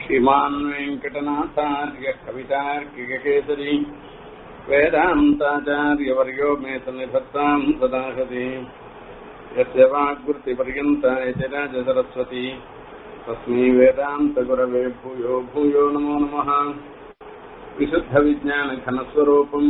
श्रीमान् वेङ्कटनाथार्य कवितार्किककेसरी वेदान्ताचार्यवर्यो मे सन्निधत्ताम् सदाहति यस्य वाग्वृत्तिपर्यन्ता इति राजसरस्वती तस्मै वेदान्तगुरवे भूयो भूयो नमो नमः विशुद्धविज्ञानघनस्वरूपम्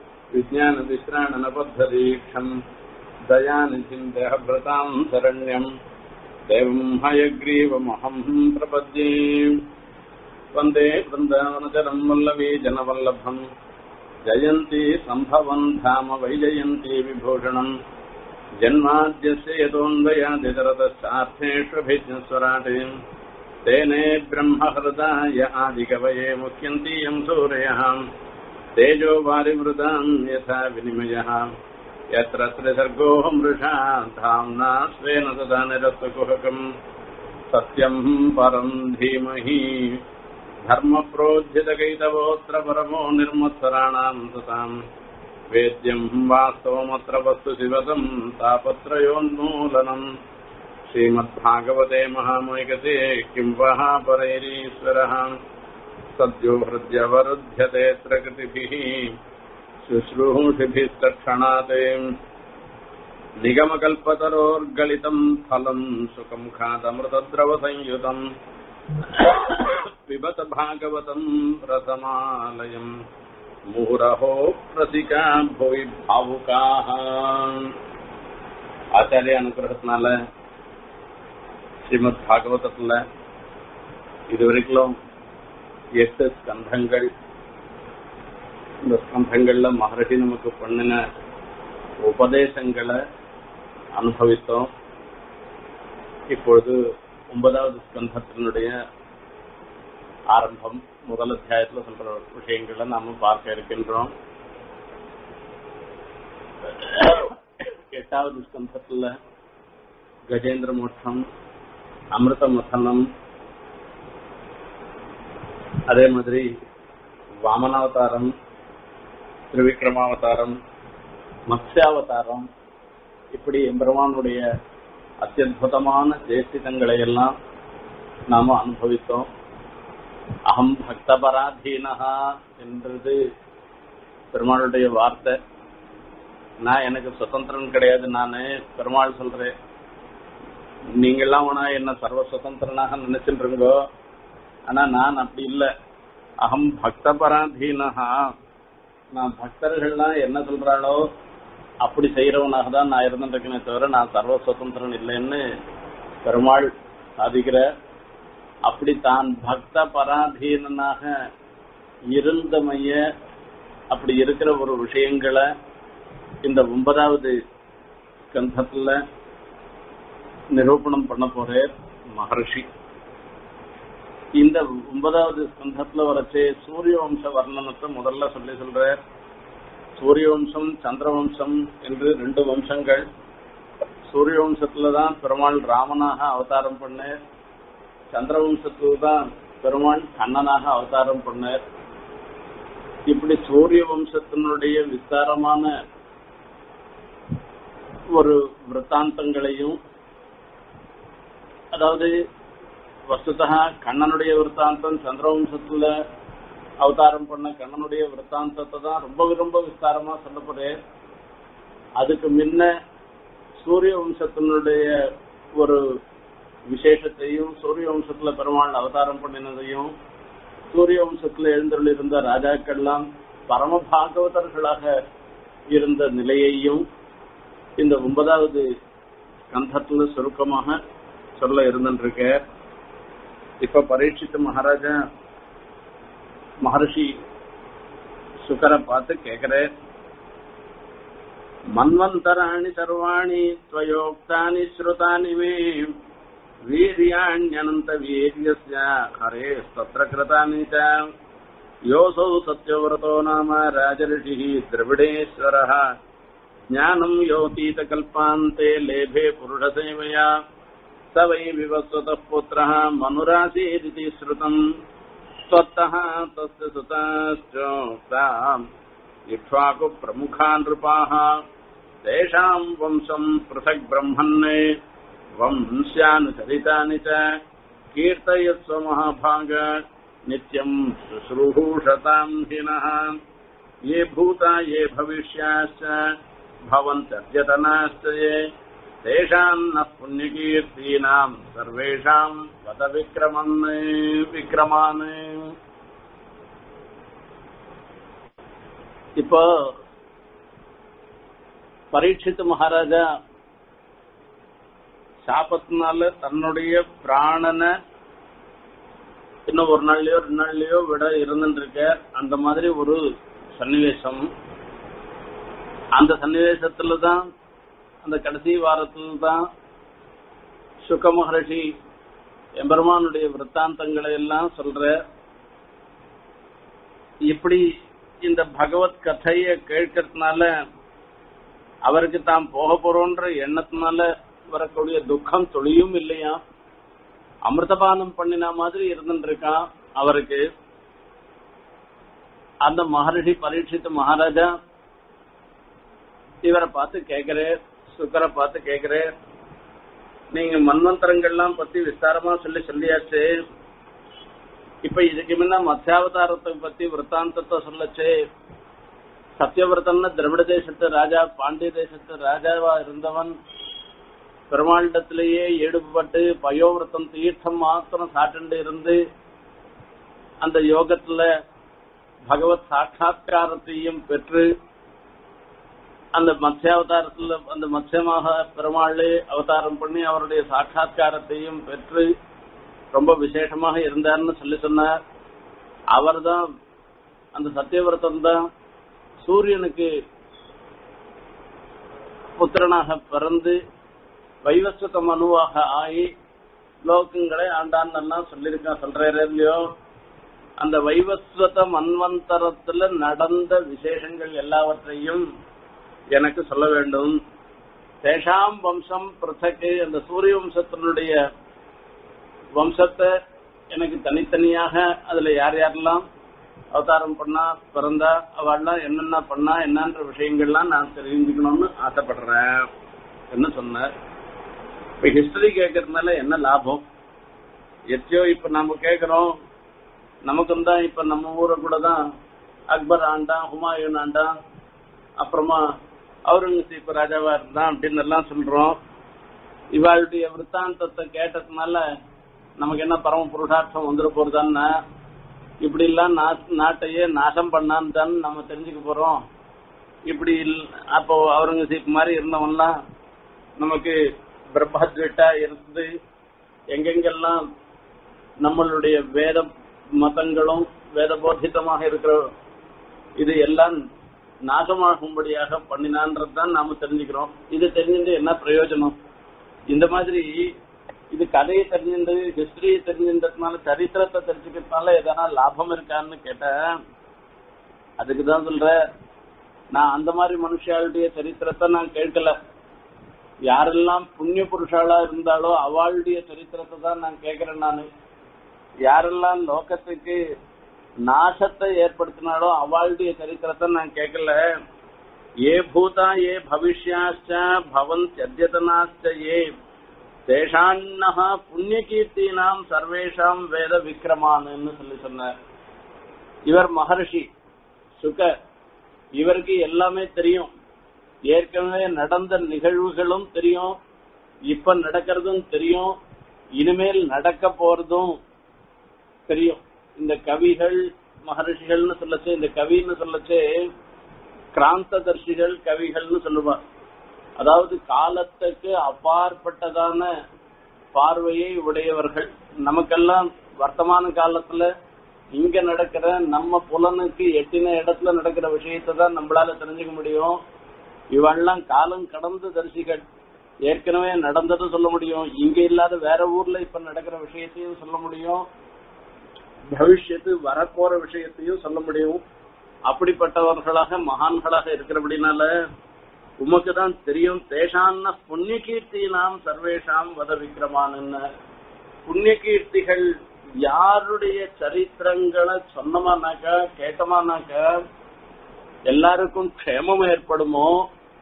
विज्ञानविश्राणनबद्धदीक्षम् दयानिधिम् देहभृताम् शरण्यम् देवम् हयग्रीवमहम् प्रपद्ये वन्दे वृन्दावनचरम् वल्लवी जनवल्लभम् जयन्ती सम्भवम् धाम वैजयन्ती विभूषणम् जन्माद्यस्य यतोऽन्वयादितरतश्चार्थेष्वभिज्ञस्वराटे तेने ब्रह्महृदाय आदिकवये मुह्यन्तीयम् सूरयः तेजो वारिवृताम् यथा विनिमयः यत्र त्रिसर्गो मृषा धाम्ना स्वेन सदा निरस्तकुहकम् सत्यम् परम् धीमहि धर्मप्रोज्झितकैतवोऽत्र परमो निर्मत्सराणाम् सताम् वेद्यम् वास्तवमत्र वस्तु शिवतम् तापत्रयोन्मूलनम् श्रीमद्भागवते महामैकते किम् वः परैरीश्वरः सद्यो हृद्यवरुध्यते प्रकृतिभिः शुश्रूषिभिस्तक्षणात् निगमकल्पतरोर्गलितम् फलम् सुखम् खादमृतद्रवसंयुतम् पिबत भागवतम् रसमालयम् मुहुरहो रसिका भोய் भावुकाः ஆச்சாரிய அனுகிரகத்தினால ஸ்ரீமத் பாகவதத்துல இதுவரைக்கும் எட்டு ஸ்கந்தங்கள் இந்த ஸ்கந்தங்கள்ல மகர்ஷி நமக்கு பண்ணின உபதேசங்களை அனுபவித்தோம் இப்பொழுது ஒன்பதாவது ஸ்கந்தத்தினுடைய ஆரம்பம் முதல் அத்தியாயத்துல சொல்ற விஷயங்களை நாம பார்க்க இருக்கின்றோம் எட்டாவது ஸ்கந்தத்துல கஜேந்திர மோட்சம் அமிர்த மதனம் அதே மாதிரி வாமனாவதாரம் திரிவிக்ரமாவதாரம் மத்ஸ்யாவதாரம் இப்படி எம்பெருமானுடைய அத்தியுதமான ஜேஷ்டிதங்களை எல்லாம் நாம அனுபவித்தோம் அகம் பக்தபராதீனஹா என்றது பெருமாளுடைய வார்த்தை நான் எனக்கு சுதந்திரன் கிடையாது நானு பெருமாள் சொல்றேன் நீங்கெல்லாம் வேணா என்ன சர்வ சுதந்திரனாக நினைச்சுருங்கோ ஆனா நான் அப்படி இல்லை அகம் பக்தபராதீனஹா நான் பக்தர்கள்லாம் என்ன சொல்றாளோ அப்படி செய்யறவனாக தான் நான் இருந்துருக்கேனே தவிர நான் சர்வ சுதந்திரன் இல்லைன்னு பெருமாள் சாதிக்கிற அப்படி தான் பக்த பராதீனனாக இருந்தமைய அப்படி இருக்கிற ஒரு விஷயங்களை இந்த ஒன்பதாவது ஸ்கந்தத்துல நிரூபணம் பண்ண போற மகர்ஷி இந்த ஒன்பதாவது ஸ்கந்தத்துல வரச்சே சூரிய வம்ச வர்ணனத்தை முதல்ல சொல்லி சொல்ற சூரிய வம்சம் சந்திர வம்சம் என்று ரெண்டு வம்சங்கள் சூரிய வம்சத்துல தான் பெருமாள் ராமனாக அவதாரம் பண்ண சந்திரவம்சத்துல தான் பெருமாள் கண்ணனாக அவதாரம் பண்ணார் இப்படி சூரிய வம்சத்தினுடைய விஸ்தாரமான ஒரு விற்த்தாந்தங்களையும் அதாவது வஸ்துதா கண்ணனுடைய விற்த்தாந்தம் சந்திரவம்சத்துல அவதாரம் பண்ண கண்ணனுடைய விற்த்தாந்தத்தை தான் ரொம்ப ரொம்ப விஸ்தாரமா சொல்ல போறேன் அதுக்கு முன்ன சூரிய வம்சத்தினுடைய ஒரு விசேஷத்தையும் சூரிய வம்சத்துல பெருமாள் அவதாரம் பண்ணினதையும் சூரிய வம்சத்துல எழுந்தருள் இருந்த ராஜாக்கள்லாம் பரம பாகவதர்களாக இருந்த நிலையையும் இந்த ஒன்பதாவது கந்தத்துல சுருக்கமாக சொல்ல இருந்துருக்க இப்ப பரீட்சித்த மகாராஜா மகர்ஷி சுக்கரை பார்த்து கேக்குற மன்வந்தராணி சர்வாணி துவயோக்தானி ஸ்ருதானி மே वीर्याण्यनन्त वीर्यस्य हरेस्तत्र कृतानि च योऽसौ सत्यव्रतो नाम राजऋषिः द्रविडेश्वरः ज्ञानम् योतीतकल्पान्ते लेभे पुरुषसेवया स वै विवस्वतः पुत्रः मनुरासीदिति श्रुतम् त्वत्तः तस्य सुताश्चोक्ता इक्ष्वाकुप्रमुखा नृपाः तेषाम् वंशम् पृथक् ब्रह्मन् वंस्यानुचरितानि च कीर्तयस्व महाभाग नित्यम् शुश्रूषताम् हिनः ये भूता ये भविष्याश्च भवन्तर्यतनाश्च ये तेषाम् नः पुण्यकीर्तीनाम् सर्वेषाम् वद विक्रमन् विक्रमान् இப்போ பரீட்சித்து மகாராஜா சாபத்தினால தன்னுடைய பிராணனை இன்னும் ஒரு நாள்லயோ ரெண்டு நாள்லயோ விட இருந்துட்டு இருக்க அந்த மாதிரி ஒரு சன்னிவேசம் அந்த சன்னிவேசத்துல தான் அந்த கடைசி வாரத்துல தான் சுக மகர்ஷி எம்பெருமானுடைய விற்த்தாந்தங்களை எல்லாம் சொல்ற இப்படி இந்த பகவத் கதைய கேட்கறதுனால அவருக்கு தாம் போக போறோன்ற எண்ணத்தினால வரக்கூடிய துக்கம் தொழியும் இல்லையா அமிர்தபானம் பண்ணின மாதிரி இருந்துட்டு இருக்கான் அவருக்கு அந்த மகர்ஷி பரீட்சித்த மகாராஜா இவரை பார்த்து கேக்குறேன் சுக்கரை பார்த்து கேக்குறேன் நீங்க மன்வந்தரங்கள்லாம் பத்தி விஸ்தாரமா சொல்லி சொல்லியாச்சு இப்ப இதுக்கு முன்ன மத்தியாவதாரத்தை பத்தி விற்த்தாந்தத்தை சொல்லச்சு சத்தியவிரதன் திராவிட தேசத்து ராஜா பாண்டிய தேசத்து ராஜாவா இருந்தவன் பெருமாளிடத்திலேயே ஈடுபட்டு பயோவிரதம் தீர்த்தம் மாத்திரம் சாட்டுண்டு இருந்து அந்த யோகத்துல பகவத் சாட்சா்காரத்தையும் பெற்று அந்த மத்ஸ்யாவதாரத்துல அந்த மத்ஸ்யமாக பெருமாள் அவதாரம் பண்ணி அவருடைய சாட்சா்காரத்தையும் பெற்று ரொம்ப விசேஷமாக இருந்தார்னு சொல்லி சொன்னார் அவர்தான் அந்த சத்தியவிரதம் தான் சூரியனுக்கு புத்திரனாக பிறந்து வைவஸ்வத மனுவாக ஆகி லோகங்களை ஆண்டான் எல்லாம் சொல்லியிருக்கான் சொல்றாரு இல்லையோ அந்த வைவஸ்வத மன்வந்தரத்துல நடந்த விசேஷங்கள் எல்லாவற்றையும் எனக்கு சொல்ல வேண்டும் தேஷாம் வம்சம் பிரசக்கு அந்த சூரிய வம்சத்தினுடைய வம்சத்தை எனக்கு தனித்தனியாக அதுல யார் யாரெல்லாம் அவதாரம் பண்ணா பிறந்தா அவள்லாம் என்னென்ன பண்ணா என்னன்ற விஷயங்கள்லாம் நான் தெரிஞ்சுக்கணும்னு ஆசைப்படுறேன் என்ன சொன்னார் இப்ப ஹிஸ்டரி கேட்கறதுனால என்ன லாபம் எத்தையோ இப்ப நம்ம கேட்கிறோம் நமக்கும் தான் இப்ப நம்ம ஊரை கூட தான் அக்பர் ஆண்டான் ஹுமாயூன் ஆண்டான் அப்புறமா அவுரங்கசீப் ராஜாவா இருந்தான் அப்படின்னு எல்லாம் சொல்றோம் இவாளுடைய விற்த்தாந்தத்தை கேட்டதுனால நமக்கு என்ன பரம புருஷார்த்தம் வந்துட போறதான்னா இப்படி எல்லாம் நாட்டையே நாசம் பண்ணான்னு தான் நம்ம தெரிஞ்சுக்க போறோம் இப்படி அப்போ அவுரங்கசீப் மாதிரி இருந்தவன்லாம் நமக்கு பிரம்மத்விட்டா இருந்து எங்கெங்கெல்லாம் நம்மளுடைய வேத மதங்களும் வேத போதித்தமாக இருக்கிற இது எல்லாம் நாசமாகும்படியாக பண்ணினான்றது தான் நாம தெரிஞ்சுக்கிறோம் இது தெரிஞ்சுட்டு என்ன பிரயோஜனம் இந்த மாதிரி இது கதையை தெரிஞ்சுட்டு ஹிஸ்டரியை தெரிஞ்சுன்றதுனால சரித்திரத்தை தெரிஞ்சுக்கிறதுனால எதனா லாபம் இருக்கான்னு கேட்டேன் அதுக்கு தான் சொல்ற நான் அந்த மாதிரி மனுஷாளுடைய சரித்திரத்தை நான் கேட்கல யாரெல்லாம் புண்ணிய புருஷாளா இருந்தாலோ அவளுடைய சரித்திரத்தை தான் நான் கேட்கிறேன் நானு யாரெல்லாம் லோகத்துக்கு நாசத்தை ஏற்படுத்தினாலோ அவளுடைய சரித்திரத்தை நான் கேட்கல ஏ பூதா ஏ பவிஷ்யாச்ச பவன் அத்தியதனாச்ச ஏ தேஷான்னஹா புண்ணிய கீர்த்தினாம் சர்வேஷாம் வேத விக்ரமான்னு சொல்லி சொன்னார் இவர் மகர்ஷி சுக இவருக்கு எல்லாமே தெரியும் ஏற்கனவே நடந்த நிகழ்வுகளும் தெரியும் இப்ப நடக்கிறதும் தெரியும் இனிமேல் நடக்க போறதும் தெரியும் இந்த கவிகள் மகர்ஷிகள்னு சொல்லச்சு இந்த கவின்னு சொல்லச்சு கிராந்ததர்ஷிகள் கவிகள்னு சொல்லுவார் அதாவது காலத்துக்கு அப்பாற்பட்டதான பார்வையை உடையவர்கள் நமக்கெல்லாம் வர்த்தமான காலத்துல இங்க நடக்கிற நம்ம புலனுக்கு எட்டின இடத்துல நடக்கிற விஷயத்தை தான் நம்மளால தெரிஞ்சுக்க முடியும் இவெல்லாம் காலம் கடந்த தரிசிகள் ஏற்கனவே நடந்தது சொல்ல முடியும் இங்க இல்லாத வேற ஊர்ல இப்ப நடக்கிற விஷயத்தையும் சொல்ல முடியும் பவிஷ்யத்து வரப்போற விஷயத்தையும் சொல்ல முடியும் அப்படிப்பட்டவர்களாக மகான்களாக இருக்கிறபடினால உமக்கு தான் தெரியும் தேஷான்ன புண்ணிய கீர்த்தி நாம் சர்வேஷாம் வத விக்ரமான்னு புண்ணிய கீர்த்திகள் யாருடைய சரித்திரங்களை சொன்னமானாக்கா கேட்டமானாக்கா எல்லாருக்கும் க்ஷேமம் ஏற்படுமோ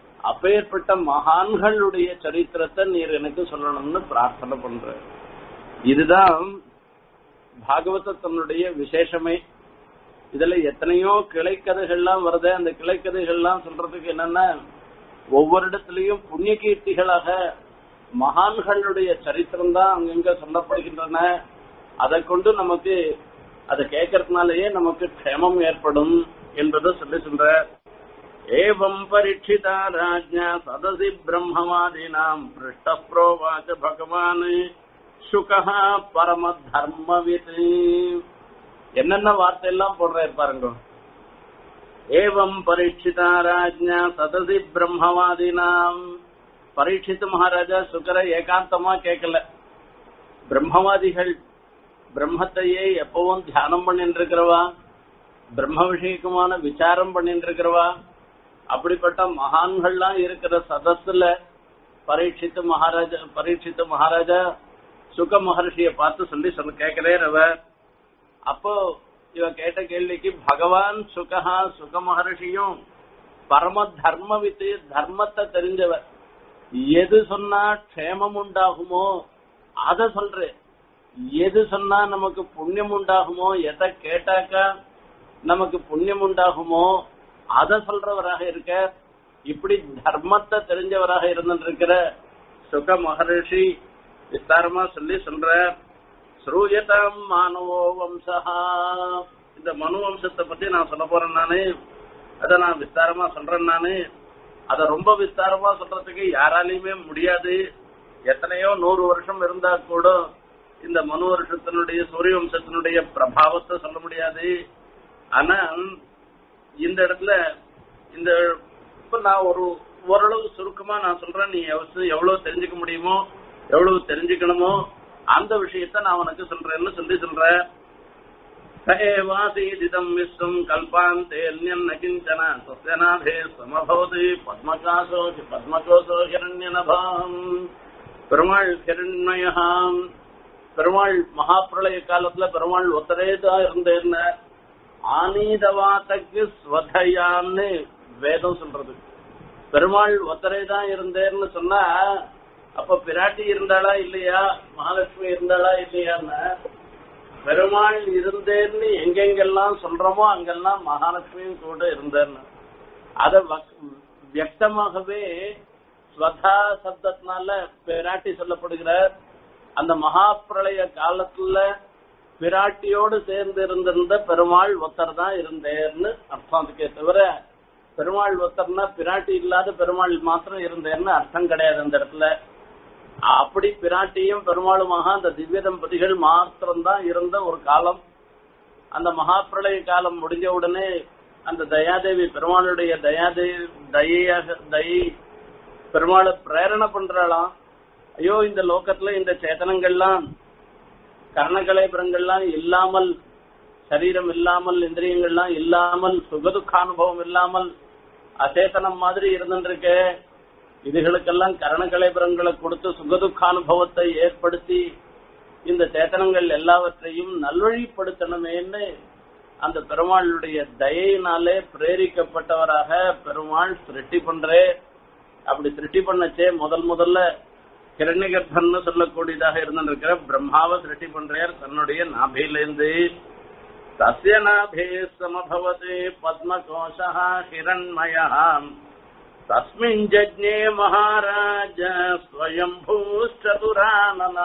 அப்பேற்பட்ட மகான்களுடைய சரித்திரத்தை நீர் எனக்கு சொல்லணும்னு பிரார்த்தனை பண்ற இதுதான் பாகவதத்தினுடைய விசேஷமே இதுல எத்தனையோ கிளைக்கதைகள்லாம் வருது அந்த கிளைக்கதைகள்லாம் சொல்றதுக்கு என்னன்னா ஒவ்வொரு இடத்துலயும் புண்ணிய கீர்த்திகளாக மகான்களுடைய சரித்திரம் தான் அங்கங்க சொல்லப்படுகின்றன அதை கொண்டு நமக்கு அதை கேட்கறதுனாலயே நமக்கு க்ஷேமம் ஏற்படும் என்பதை சொல்லி சொல்ற ஏவம் பரீட்சிதா ராஜ்யா சதசி பிரம்மவாதினாம் பிருஷ்ட புரோவாச்ச பகவான் சுகா பரம தர்மவித் என்னென்ன வார்த்தை எல்லாம் போடுறாரு பாருங்க ஏவம் பரீட்சிதா ராஜ்யா சதசி பிரம்மவாதினாம் பரீட்சித் மகாராஜா சுகர ஏகாந்தமா கேட்கல பிரம்மவாதிகள் பிரம்மத்தையே எப்பவும் தியானம் பண்ணிட்டு இருக்கிறவா பிரம்ம விஷயக்குமான விசாரம் பண்ணிட்டு இருக்கிறவா அப்படிப்பட்ட மகான்கள்லாம் இருக்கிற சதஸ்ல பரீட்சித்து மகாராஜா பரீட்சித்து மகாராஜா சுக மகர்ஷிய பார்த்து சொல்லி சொல்ல கேட்கிறேன் அவர் அப்போ இவ கேட்ட கேள்விக்கு பகவான் சுகஹா சுக மகர்ஷியும் பரம தர்ம வித்து தர்மத்தை தெரிஞ்சவர் எது சொன்னா க்ஷேமம் உண்டாகுமோ அத சொல்றேன் எது சொன்னா நமக்கு புண்ணியம் உண்டாகுமோ எதை கேட்டாக்கா நமக்கு புண்ணியம் உண்டாகுமோ அத சொல்றவராக இருக்க இப்படி தர்மத்தை தெரிஞ்சவராக இருந்திருக்கிற சுக மகரிஷி விஸ்தாரமா சொல்லி சொல்ற ஸ்ரூயதாம் மானவோ வம்சா இந்த மனு வம்சத்தை பத்தி நான் சொல்ல போறேன் நானு அத நான் விஸ்தாரமா சொல்றேன் நானு அத ரொம்ப விஸ்தாரமா சொல்றதுக்கு யாராலையுமே முடியாது எத்தனையோ நூறு வருஷம் இருந்தா கூட இந்த மனு வருஷத்தினுடைய சூரிய வம்சத்தினுடைய பிரபாவத்தை சொல்ல முடியாது ஆனா இந்த இடத்துல இந்த இப்ப நான் ஒரு ஓரளவு சுருக்கமா நான் சொல்றேன் நீ எவ்வளவு எவ்வளவு தெரிஞ்சுக்க முடியுமோ எவ்வளவு தெரிஞ்சுக்கணுமோ அந்த விஷயத்த நான் உனக்கு சொல்றேன்னு சொல்லி சொல்றேன் சஏவாசீதிதம் விஸ்வம் கல்பாந்தே ந கிஞ்சன சஸ்யநாதே சமபவதி பத்மகாசோ பத்மகோசோ ஹிரண்யநபாம் பெருமாள் ஹிரண்மயாம் பெருமாள் மகாபிரளய காலத்துல பெருமாள் ஒத்தரே தான் இருந்தேன்னு ஆனீதவாத்தக்கு ஸ்வதையான்னு வேதம் சொல்றது பெருமாள் ஒத்தரே தான் இருந்தேன்னு சொன்னா அப்ப பிராட்டி இருந்தாளா இல்லையா மகாலட்சுமி இருந்தாளா இல்லையான்னு பெருமாள் இருந்தேன்னு எங்கெங்கெல்லாம் சொல்றோமோ அங்கெல்லாம் மகாலட்சுமியும் கூட இருந்தேன்னு அத வியக்தமாகவே ஸ்வதா சப்தத்தினால பிராட்டி சொல்லப்படுகிறார் அந்த மகா பிரளய காலத்துல பிராட்டியோடு சேர்ந்து இருந்திருந்த பெருமாள் ஒத்தர் தான் இருந்தேர்னு அர்த்தம் அதுக்கே தவிர பெருமாள் ஒத்தர்னா பிராட்டி இல்லாத பெருமாள் மாத்திரம் இருந்தேர்னு அர்த்தம் கிடையாது அந்த இடத்துல அப்படி பிராட்டியும் பெருமாளுமாக அந்த திவ்ய தம்பதிகள் மாத்திரம்தான் இருந்த ஒரு காலம் அந்த மகா பிரளய காலம் முடிஞ்ச உடனே அந்த தயாதேவி பெருமாளுடைய தயாதேவி தயையாக தயை பெருமாளை பிரேரணை பண்றாளாம் ஐயோ இந்த லோகத்துல இந்த சேத்தனங்கள்லாம் கர்ணகலேபரங்கள்லாம் இல்லாமல் சரீரம் இல்லாமல் இந்திரியங்கள்லாம் இல்லாமல் சுகதுக்கானுபவம் இல்லாமல் அசேதனம் மாதிரி இருந்துருக்கு இதுகளுக்கெல்லாம் கரணகலேபரங்களை கொடுத்து சுகதுக்கானுபவத்தை ஏற்படுத்தி இந்த சேத்தனங்கள் எல்லாவற்றையும் நல்வழிப்படுத்தணுமேன்னு அந்த பெருமாளுடைய தயையினாலே பிரேரிக்கப்பட்டவராக பெருமாள் சிருஷ்டி பண்றே அப்படி சிருஷ்டி பண்ணச்சே முதல் முதல்ல கிரண்யகர்ப்பன்னு சொல்லக்கூடியதாக இருந்திருக்கிற பிரம்மாவை சிருஷ்டி பண்றார் தன்னுடைய நாபிலேந்து தஸ்ய நாபே சமபவதே பத்மகோஷா ஹிரண்மய தஸ்மின் ஜஜ்ஞே மகாராஜ ஸ்வயம்பூச்சதுரானன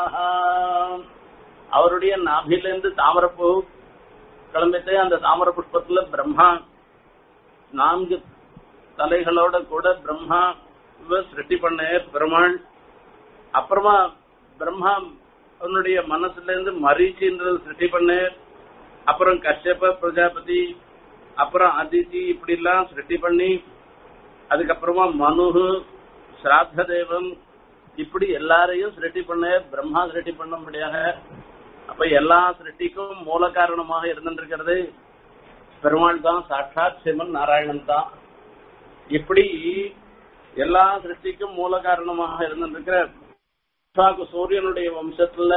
அவருடைய நாபிலேந்து தாமரப்பூ கிளம்பிட்டு அந்த தாமர புஷ்பத்துல பிரம்மா நான்கு தலைகளோட கூட பிரம்மா சிருஷ்டி பண்ண பெருமாள் அப்புறமா பிரம்மா அவனுடைய மனசுல இருந்து மரீச்சின்றது சிருஷ்டி பண்ணு அப்புறம் கஷ்யப பிரஜாபதி அப்புறம் அதிதி இப்படி எல்லாம் சிருஷ்டி பண்ணி அதுக்கப்புறமா மனு ஸ்ராத்த தேவன் இப்படி எல்லாரையும் சிருஷ்டி பண்ண பிரம்மா சிருஷ்டி பண்ணும்படியாக அப்ப எல்லா சிருஷ்டிக்கும் மூல காரணமாக இருந்திருக்கிறது பெருமாள் தான் சாட்சாத் சிவன் நாராயணன் தான் இப்படி எல்லா சிருஷ்டிக்கும் மூல காரணமாக இருந்திருக்கிற சூரியனுடைய வம்சத்துல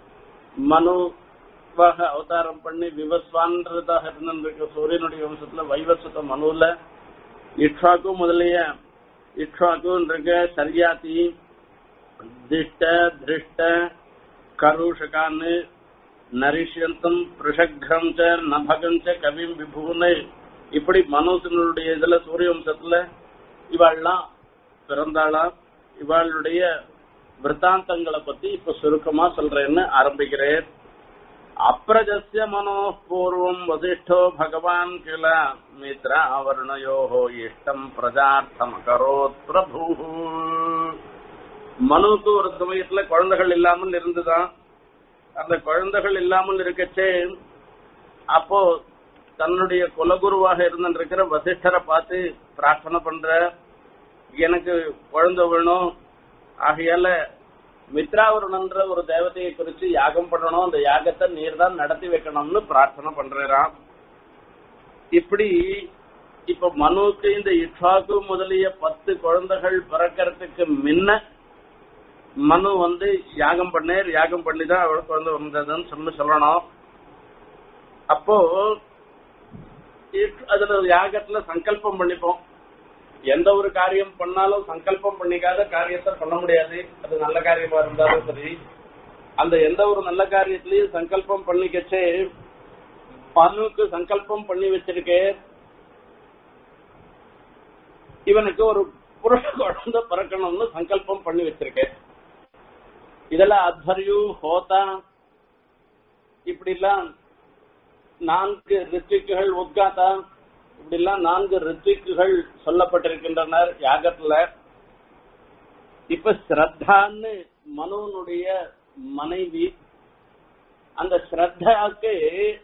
மனுவாக அவதாரம் பண்ணி விவஸ்வான்றதாக இருந்திருக்க சூரியனுடைய வம்சத்துல வைவஸ்வத மனுல இக்ஷாக்கு முதலிய இக்ஷாக்கு இருக்க சரியாத்தி திஷ்ட திருஷ்ட கருஷகான்னு நரிஷ்யந்தம் பிருஷக்ரம் ச நபகம் ச கவிம் விபுன்னு இப்படி மனோசனுடைய இதுல சூரிய வம்சத்துல இவாள்லாம் பிறந்தாளாம் இவாளுடைய விற்த்தாந்தங்களை பத்தி இப்ப சுருக்கமா சொல்றேன்னு ஆரம்பிக்கிறேன் அப்ரஜஸ்ய மனோபூர்வம் வசிஷ்டோ பகவான் கில மித்ராவர்ணயோ இஷ்டம் பிரஜார்த்தம் அகரோத் பிரபு மனுக்கு ஒரு சமயத்துல குழந்தைகள் இல்லாமல் இருந்துதான் அந்த குழந்தைகள் இல்லாமல் இருக்கச்சே அப்போ தன்னுடைய குலகுருவாக இருந்திருக்கிற வசிஷ்டரை பார்த்து பிரார்த்தனை பண்ற எனக்கு குழந்தை வேணும் ஆகையால மித்ராவருணன்ற ஒரு தேவதையை குறிச்சு யாகம் பண்ணணும் அந்த யாகத்தை நீர் தான் நடத்தி வைக்கணும்னு பிரார்த்தனை பண்றாராம் இப்படி இப்ப மனுவுக்கு இந்த இட்சாக்கு முதலிய பத்து குழந்தைகள் பிறக்கிறதுக்கு முன்ன மனு வந்து யாகம் பண்ணேர் யாகம் பண்ணி தான் அவள் குழந்தை வந்ததுன்னு சொல்லி சொல்லணும் அப்போ இட்- அதுல யாகத்துல சங்கல்பம் பண்ணிப்போம் எந்த ஒரு காரியம் பண்ணாலும் சங்கல்பம் பண்ணிக்காத காரியத்தை பண்ண முடியாது அது நல்ல காரியமா இருந்தாலும் சரி அந்த எந்த ஒரு நல்ல காரியத்திலயும் சங்கல்பம் பண்ணிக்கச்சே பனுக்கு சங்கல்பம் பண்ணி வச்சிருக்கே இவனுக்கு ஒரு புருஷ குழந்தை பிறக்கணும்னு சங்கல்பம் பண்ணி வச்சிருக்கேன் இதெல்லாம் அத்வர்யு ஹோதா இப்படி எல்லாம் நான்கு ரித்விக்குகள் உத்காத்தா இப்படி எல்லாம் நான்கு ரித்விக்குகள் சொல்லப்பட்டிருக்கின்றனர் யாகத்துல இப்ப ஸ்ரத்தான்னு மனுவனுடைய மனைவி அந்த ஸ்ரத்தாக்கு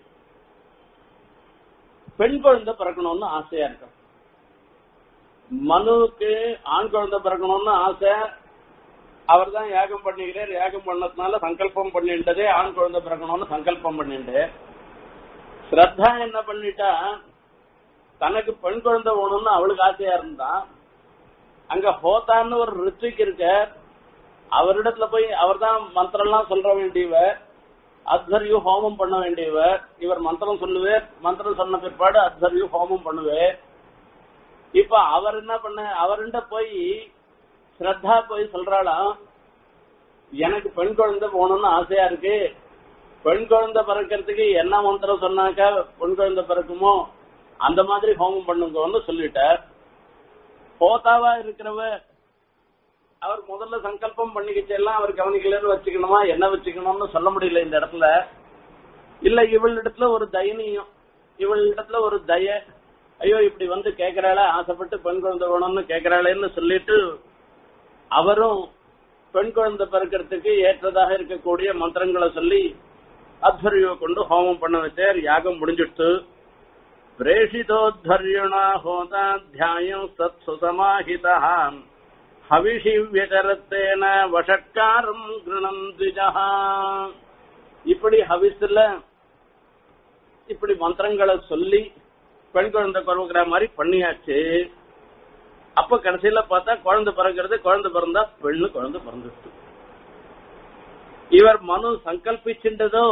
பெண் குழந்தை பிறக்கணும்னு ஆசையா இருக்கும் மனுவுக்கு ஆண் குழந்தை பிறக்கணும்னு ஆசை அவர் தான் யாகம் பண்ணிக்கிறார் யாகம் பண்ணதுனால சங்கல்பம் பண்ணிட்டதே ஆண் குழந்தை பிறக்கணும்னு சங்கல்பம் பண்ணிட்டு ஸ்ரத்தா என்ன பண்ணிட்டா தனக்கு பெண் குழந்தை வேணும்னு அவளுக்கு ஆசையா இருந்தா அங்க ஹோதான்னு ஒரு ரித்விக் இருக்க அவரிடத்துல போய் அவர் தான் மந்திரம் எல்லாம் சொல்ற வேண்டியவர் அத்வர்யு ஹோமம் பண்ண வேண்டியவர் இவர் மந்திரம் சொல்லுவார் மந்திரம் சொன்ன பிற்பாடு அத்வர்யு ஹோமம் பண்ணுவேன் இப்ப அவர் என்ன பண்ண அவர்கிட்ட போய் ஸ்ரத்தா போய் சொல்றாளாம் எனக்கு பெண் குழந்தை போகணும்னு ஆசையா இருக்கு பெண் குழந்தை பிறக்கிறதுக்கு என்ன மந்திரம் சொன்னாக்கா பெண் குழந்தை பிறக்குமோ அந்த மாதிரி ஹோமம் பண்ணுங்கன்னு சொல்லிட்டார் போதாவா இருக்கிறவ அவர் முதல்ல சங்கல்பம் பண்ணிக்கிச்சு எல்லாம் அவர் கவனிக்கலன்னு வச்சுக்கணுமா என்ன வச்சுக்கணும்னு சொல்ல முடியல இந்த இடத்துல இல்ல இவளிடத்துல ஒரு தயனியம் இவளிடத்துல ஒரு தய ஐயோ இப்படி வந்து கேக்குறாளே ஆசைப்பட்டு பெண் குழந்தை வேணும்னு கேக்குறாளேன்னு சொல்லிட்டு அவரும் பெண் குழந்தை பிறக்கிறதுக்கு ஏற்றதாக இருக்கக்கூடிய மந்திரங்களை சொல்லி அத்வரியை கொண்டு ஹோமம் பண்ண வச்சார் யாகம் முடிஞ்சிட்டு பிரேஷிதோத்வர்யுணா ஹோதாத்தியாயம் சத் சுசமாஹிதா ஹவிஷி வியகரத்தேன வஷட்காரம் கிருணம் திஜா இப்படி ஹவிஸ்ல இப்படி மந்திரங்களை சொல்லி பெண் குழந்தை பிறகுற மாதிரி பண்ணியாச்சு அப்ப கடைசியில பார்த்தா குழந்தை பிறக்கிறது குழந்தை பிறந்தா பெண்ணு குழந்தை பிறந்துச்சு இவர் மனு சங்கல்பிச்சுட்டதோ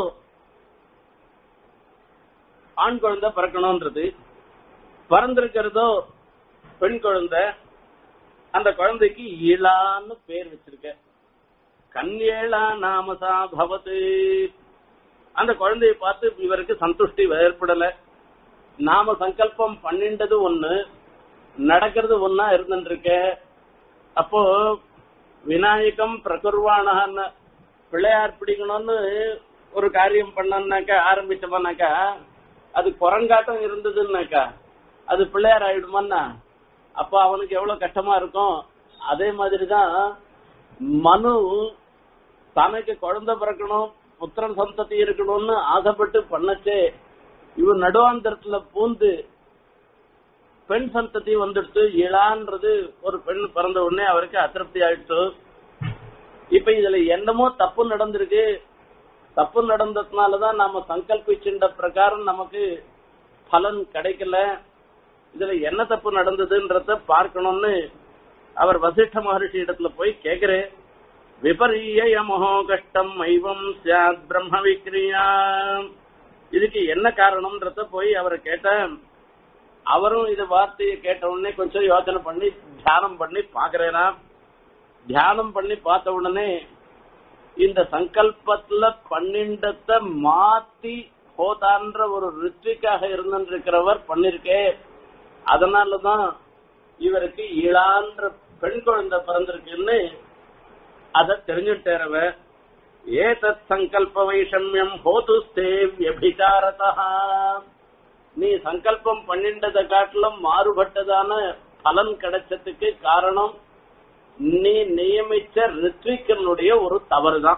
ஆண் குழந்தை பிறக்கணும்ன்றது பிறந்திருக்கிறதோ பெண் குழந்தை அந்த குழந்தைக்கு ஈழான்னு பேர் வச்சிருக்க கன்யேளா நாமசா பவத்து அந்த குழந்தைய பார்த்து இவருக்கு சந்துஷ்டி ஏற்படல நாம சங்கல்பம் பண்ணிண்டது ஒண்ணு நடக்கிறது ஒன்னா இருந்துருக்க அப்போ விநாயகம் பிரகுர்வானஹன்னு பிள்ளையார் பிடிக்கணும்னு ஒரு காரியம் பண்ணனாக்கா ஆரம்பிச்சோம்னாக்கா அது குரங்காட்டம் இருந்ததுன்னாக்கா அது பிள்ளையார் ஆயிடுமான்னா அப்ப அவனுக்கு எவ்வளவு கஷ்டமா இருக்கும் அதே மாதிரிதான் மனு தனக்கு குழந்தை பிறக்கணும் புத்திரன் சந்ததி இருக்கணும்னு ஆசைப்பட்டு பண்ணச்சே இவர் நடுவாந்தரத்துல பூந்து பெண் சந்ததி வந்துடுத்து இளான்றது ஒரு பெண் பிறந்த உடனே அவருக்கு அதிருப்தி ஆயிடுச்சு இப்ப இதுல என்னமோ தப்பு நடந்திருக்கு தப்பு நடந்ததுனாலதான் நாம சங்கல்பிச்சுட்ட பிரகாரம் நமக்கு பலன் கிடைக்கல இதுல என்ன தப்பு நடந்ததுன்றத பார்க்கணும்னு அவர் வசிஷ்ட மகர்ஷி இடத்துல போய் கேக்குறேன் விபரீயமோ கஷ்டம் மைவம் சியாத் பிரம்ம விக்ரியா இதுக்கு என்ன காரணம்ன்றத போய் அவரை கேட்டேன் அவரும் இது வார்த்தையை கேட்ட உடனே கொஞ்சம் யோசனை பண்ணி தியானம் பண்ணி பாக்குறேனா தியானம் பண்ணி பார்த்த உடனே இந்த சங்கல்பத்துல பன்னெண்டத்தை மாத்தி ஹோதான்ற ஒரு ரித்விக்காக இருந்திருக்கிறவர் பண்ணிருக்கே அதனாலதான் இவருக்கு இளான்ற பெண் குழந்தை பிறந்திருக்குன்னு அத தெரிஞ்சுட்டேரவ ஏதத் சங்கல்ப வைஷமியம் ஹோதுஸ்தே வியபிச்சாரதா நீ சங்கல்பம் பண்ணிண்டதை காட்டிலும் மாறுபட்டதான பலன் கிடைச்சதுக்கு காரணம் நீ நியமிச்ச ரித்விக்கனுடைய ஒரு தவறுதான்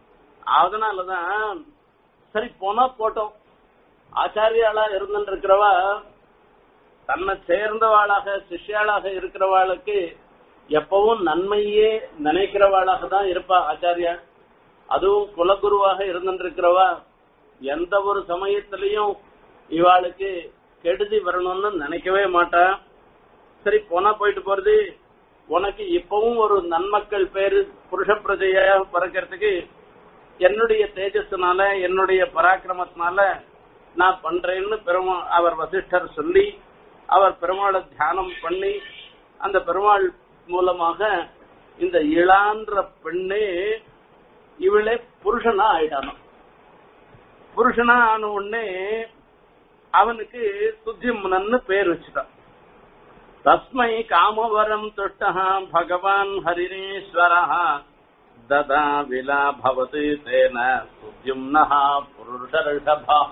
அதனாலதான் சரி போனா போட்டோம் ஆச்சாரியாளா இருந்துருக்கிறவா தன்னை சேர்ந்தவாளாக சிஷ்யாளாக இருக்கிறவாளுக்கு எப்பவும் நன்மையே நினைக்கிறவாளாக தான் இருப்பா ஆச்சாரியா அதுவும் குலகுருவாக இருந்துருக்கிறவா எந்த ஒரு சமயத்திலையும் இவாளுக்கு கெடுதி வரணும்னு நினைக்கவே மாட்டா சரி போனா போயிட்டு போறது உனக்கு இப்பவும் ஒரு நன்மக்கள் பேரு புருஷ பிரஜையா பிறக்கிறதுக்கு என்னுடைய தேஜஸ்னால என்னுடைய பராக்கிரமத்தினால நான் பண்றேன்னு பெருமா அவர் வசிஷ்டர் சொல்லி அவர் பெருமாளை தியானம் பண்ணி அந்த பெருமாள் மூலமாக இந்த இளான்ற பெண்ணே இவளே புருஷனா ஆயிட்டானோ புருஷனா ஆன உடனே அவனுக்கு சுத்தியம்னு பேர் வச்சுட்டான் தஸ்மை காமவரம் துஷ்டः பகவான் ஹரிரீஸ்வரः ததா விலா பவதி தேன சுத்யும்னः புருஷர்ஷபः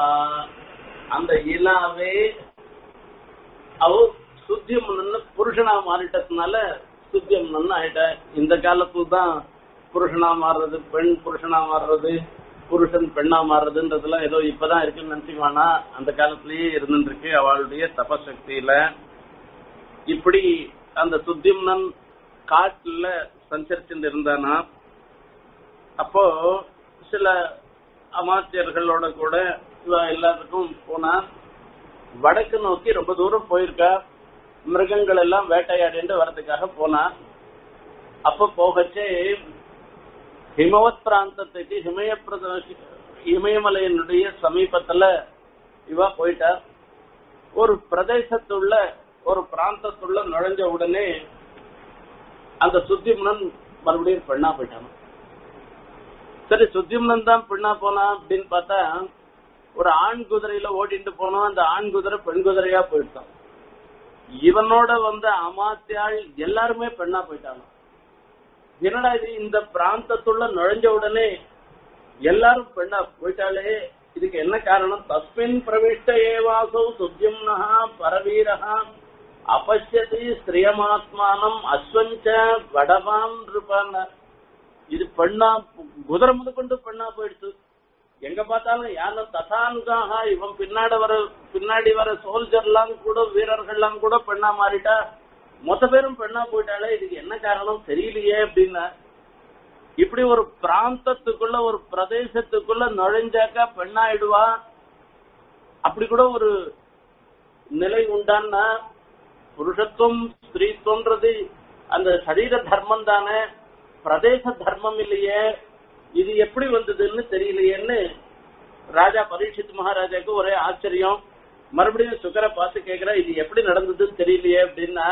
அந்த இலாவே அவ சுத்தியம்னு புருஷனா மாறிட்டதுனால சுத்தியம்னு ஆயிட்ட இந்த காலத்துல தான் புருஷனா மாறுறது பெண் புருஷனா மாறுறது புருஷன் பெண்ணா மாறுறதுன்றதுலாம் ஏதோ இப்பதான் இருக்குன்னு நினைச்சுக்குவானா அந்த காலத்திலேயே இருந்துட்டு இருக்கு அவளுடைய தபசக்தியில இப்படி அந்த சுத்திம்னன் காட்டுல சஞ்சரிச்சுட்டு இருந்தானா அப்போ சில அமாத்தியர்களோட கூட இவ எல்லாத்துக்கும் போனா வடக்கு நோக்கி ரொம்ப தூரம் போயிருக்கா மிருகங்கள் எல்லாம் வேட்டையாடிட்டு வரதுக்காக போனா அப்ப போகச்சே ஹிமவத் பிராந்தத்துக்கு ஹிமய பிரதேச இமயமலையினுடைய சமீபத்துல இவ போயிட்டா ஒரு பிரதேசத்துள்ள ஒரு பிராந்தத்துள்ள நுழைஞ்ச உடனே அந்த சுத்தியம்னன் மறுபடியும் பெண்ணா போயிட்டான் சரி சுத்தியம்னன் தான் பெண்ணா போனா அப்படின்னு பார்த்தா ஒரு ஆண் குதிரையில ஓட்டிட்டு போனோம் அந்த ஆண் குதிரை பெண் குதிரையா போயிட்டான் இவனோட வந்த அமாத்தியாள் எல்லாருமே பெண்ணா போயிட்டாங்க என்னடா இது இந்த பிராந்தத்துள்ள நுழைஞ்ச உடனே எல்லாரும் பெண்ணா போயிட்டாலே இதுக்கு என்ன காரணம் தஸ்மின் பிரவிஷ்ட ஏவாசௌ சுத்தியம்னா பரவீரஹா அபஷ்யதி ஸ்திரியமாத்மானம் அஸ்வஞ்ச வடவான் இருப்பான் இது பெண்ணா குதிரை முதற்கொண்டு பெண்ணா போயிடுச்சு எங்க பார்த்தாலும் யாரும் தசான்காக இவன் பின்னாடி வர பின்னாடி வர சோல்ஜர்லாம் கூட வீரர்கள்லாம் கூட பெண்ணா மாறிட்டா மொத்த பேரும் பெண்ணா போயிட்டாலே இதுக்கு என்ன காரணம் தெரியலையே அப்படின்னா இப்படி ஒரு பிராந்தத்துக்குள்ள ஒரு பிரதேசத்துக்குள்ள நுழைஞ்சாக்கா பெண்ணாயிடுவா அப்படி கூட ஒரு நிலை உண்டான்னா புருஷத்துவம் ஸ்திரீத்துவன்றது அந்த சரீர தர்மம் தானே பிரதேச தர்மம் இல்லையே இது எப்படி வந்ததுன்னு தெரியலையேன்னு ராஜா பரீட்சித் மகாராஜாக்கு ஒரே ஆச்சரியம் மறுபடியும் சுகரை பார்த்து கேக்குறா இது எப்படி நடந்ததுன்னு தெரியலையே அப்படின்னா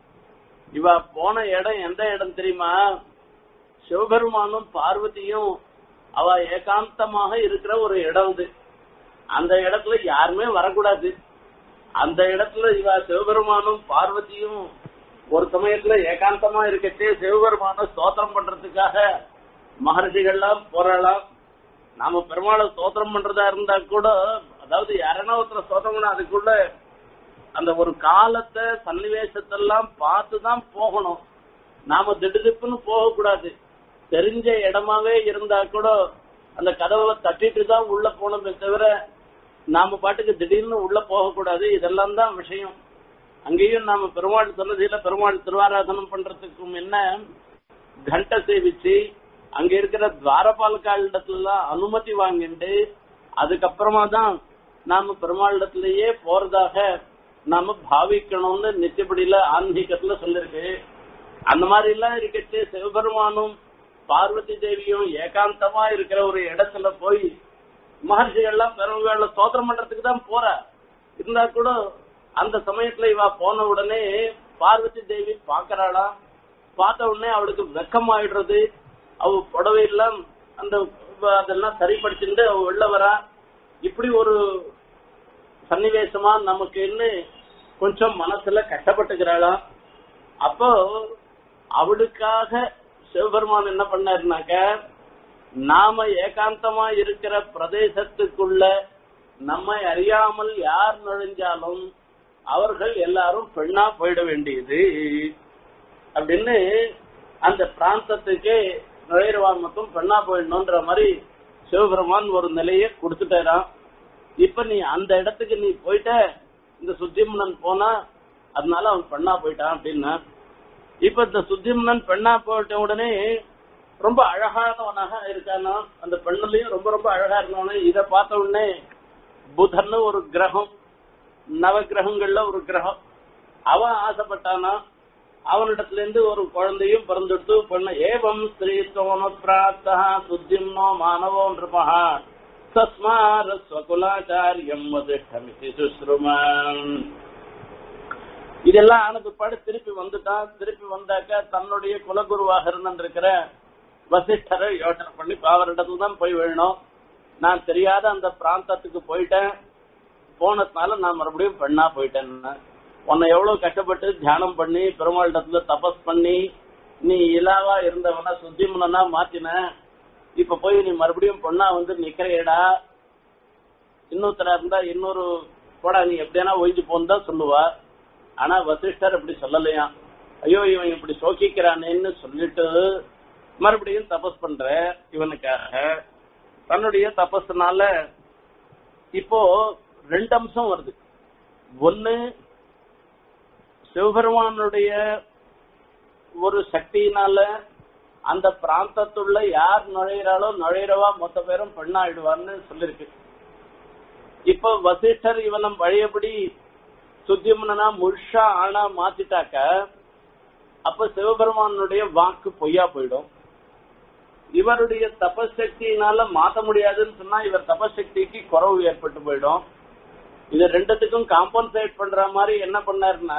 இவ போன இடம் எந்த இடம் தெரியுமா சிவபெருமானும் பார்வதியும் அவ ஏகாந்தமாக இருக்கிற ஒரு இடம் இது அந்த இடத்துல யாருமே வரக்கூடாது அந்த இடத்துல இவ சிவபெருமானும் பார்வதியும் ஒரு சமயத்துல ஏகாந்தமா இருக்கச்சே சிவபெருமான ஸ்தோத்திரம் பண்றதுக்காக மகர்ஷிகள்லாம் போராடலாம் நாம பெருமாளை ஸ்தோத்திரம் பண்றதா இருந்தா கூட அதாவது யாரனா ஒருத்தர் ஸ்தோத்திரம் பண்ணா அதுக்குள்ள அந்த ஒரு காலத்தை சன்னிவேசத்தெல்லாம் பார்த்து தான் போகணும் நாம திடுதிப்புன்னு போகக்கூடாது தெரிஞ்ச இடமாவே இருந்தா கூட அந்த கதவை தட்டிட்டு தான் உள்ள போனோமே தவிர நாம பாட்டுக்கு திடீர்னு உள்ள போகக்கூடாது இதெல்லாம் தான் விஷயம் அங்கேயும் நாம பெருமாள் சன்னதியில பெருமாள் திருவாராதனம் பண்றதுக்கு என்ன கண்ட சேவிச்சு அங்க இருக்கிற துவாரபாலக்காலிடத்துல அனுமதி வாங்கிட்டு அதுக்கப்புறமா தான் நாம பெருமாளிடத்திலேயே போறதாக நாம பாவிக்கணும்னு நிச்சயப்படியில ஆன்மீகத்துல சொல்லிருக்கு அந்த மாதிரி எல்லாம் இருக்கச்சு சிவபெருமானும் பார்வதி தேவியும் ஏகாந்தமா இருக்கிற ஒரு இடத்துல போய் மகர்ஷிகள்லாம் பெருமாள சோதனம் பண்றதுக்கு தான் போற இருந்தா கூட அந்த சமயத்துல இவ போன உடனே பார்வதி தேவி பாக்குறாளா பார்த்த உடனே அவளுக்கு வெக்கம் ஆயிடுறது அவ புடவையெல்லாம் அந்த அதெல்லாம் சரிப்படுத்திட்டு அவ வெளில வரா இப்படி ஒரு சன்னிவேசமா நமக்குன்னு கொஞ்சம் மனசுல கஷ்டப்பட்டுக்கிறாளாம் அப்போ அவளுக்காக சிவபெருமான் என்ன பண்ணாருனாக்க நாம ஏகாந்தமா இருக்கிற பிரதேசத்துக்குள்ள நம்மை அறியாமல் யார் நுழைஞ்சாலும் அவர்கள் எல்லாரும் பெண்ணா போயிட வேண்டியது அப்படின்னு அந்த பிராந்தத்துக்கு நுழையிறவா மட்டும் பெண்ணா போயிடணும்ன்ற மாதிரி சிவபெருமான் ஒரு நிலையை கொடுத்துட்டாராம் இப்ப நீ அந்த இடத்துக்கு நீ போயிட்ட இந்த சுத்தியமனன் போனா அதனால அவன் பெண்ணா போயிட்டான் அப்படின்னா இப்ப இந்த சுத்தியமனன் பெண்ணா போயிட்ட உடனே ரொம்ப அழகானவனாக இருக்கானா அந்த பெண்ணுலயும் ரொம்ப ரொம்ப அழகா இருந்தவனே இத பார்த்த உடனே புதன்னு ஒரு கிரகம் நவ கிரகங்கள்ல ஒரு கிரகம் அவன் ஆசைப்பட்டானா அவனிடத்துல இருந்து ஒரு குழந்தையும் பிறந்தெடுத்து பண்ண ஏவம் ஸ்ரீ சோம பிராப்தா சுத்திம்னோ மாணவோ நிருபா சஸ்மார ஸ்வகுலாச்சாரியம் வதிஷ்டமிதி சுஸ்ருமன் இதெல்லாம் ஆன பிற்பாடு திருப்பி வந்துட்டான் திருப்பி வந்தாக்க தன்னுடைய குலகுருவாக இருந்திருக்கிற வசிஷ்டரை யோசனை பண்ணி அவரிடத்துல தான் போய் விழணும் நான் தெரியாத அந்த பிராந்தத்துக்கு போயிட்டேன் போனதுனால நான் மறுபடியும் பெண்ணா போயிட்டேன் உன்னை எவ்வளவு கஷ்டப்பட்டு தியானம் பண்ணி பெருமாளிடத்துல தபஸ் பண்ணி நீ இலாவா இருந்தவன சுத்திமுனா மாத்தின இப்ப போய் நீ மறுபடியும் பொண்ணா வந்து நிக்கிறேடா இன்னொருத்தரா இருந்தா இன்னொரு போடா நீ எப்படியானா ஒழிஞ்சு போன்னு தான் சொல்லுவா ஆனா வசிஷ்டர் அப்படி சொல்லலையா ஐயோ இவன் இப்படி சோக்கிக்கிறானேன்னு சொல்லிட்டு மறுபடியும் தபஸ் பண்ற இவனுக்காக தன்னுடைய தபஸ்னால இப்போ ரெண்டு அம்சம் வருது ஒன்னு சிவபெருமானுடைய ஒரு சக்தியினால அந்த பிராந்தத்துள்ள யார் நுழையிறாளோ நுழையிறவா மொத்த பேரும் பெண்ணாயிடுவான்னு சொல்லிருக்கு இப்ப வசிஷ்டர் இவனம் பழையபடி சுத்தியமனா முழுஷா ஆனா மாத்திட்டாக்க அப்ப சிவபெருமானுடைய வாக்கு பொய்யா போயிடும் இவருடைய தபசக்தியினால மாத்த முடியாதுன்னு சொன்னா இவர் தபசக்திக்கு குறவு ஏற்பட்டு போயிடும் இது ரெண்டுத்துக்கும் காம்பன்சேட் பண்ற மாதிரி என்ன பண்ணாருன்னா